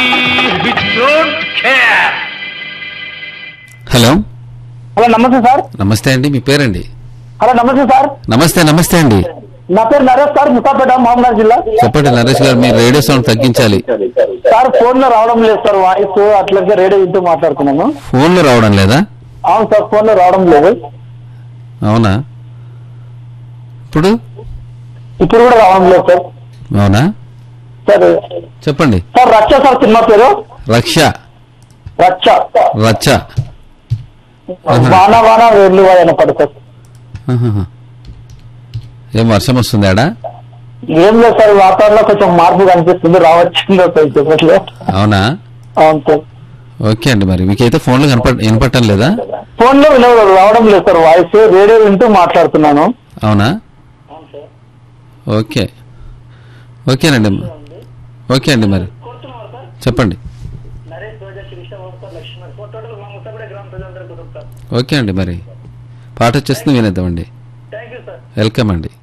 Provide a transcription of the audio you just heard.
don't care. Hello hello నమస్తే sir నమస్తే అండి మీ పేరండి హలో నమస్తే సార్ నమస్తే నమస్తే అండి నా పేరు నరేష్ సార్ ముసాపేట మహబూబ్నగర్ జిల్లా చెప్పండి నరేష్ గారు మీరు రేడియో సౌండ్ తగ్గించాలి సార్ ఫోన్ లో రావడం లేదు సార్ వాయిస్ అట్లయితే రేడియో వింటూ మాట్లాడుతున్నాను ఫోన్లో రావడం లేదా అవును సార్ ఫోన్ లో రావడం లేదు అవునా ఇప్పుడు ఇప్పుడు కూడా రావడం లేదు సార్ అవునా సార్ చెప్పండి సార్ రచ్చ సార్ సినిమా పేరు రక్ష రచ్చ రచ్చ వాన వాన వెళ్ళు అని పడు సార్ ఆహాహా. ఏం వర్షం వస్తుంది ఆడా ఏం లేదు సార్ వాతావరణంలో కొంచెం మార్పు కనిపిస్తుంది రావచ్చిందో చెప్పట్లే అవునా అవును సార్ ఓకే అండి మరి మీకైతే ఫోన్లో కనప వినపడటం లేదా ఫోన్ లో వినవ- రావడం లేదు సార్ వాయిస్ రేడియో వింటూ మాట్లాడుతున్నాను అవునా ఓకే ఓకేనండి ఓకే అండి మరి చెప్పండి ఓకే అండి మరి పాట వచ్చేస్తుంది వినేద్దామండి వెల్కమ్ అండి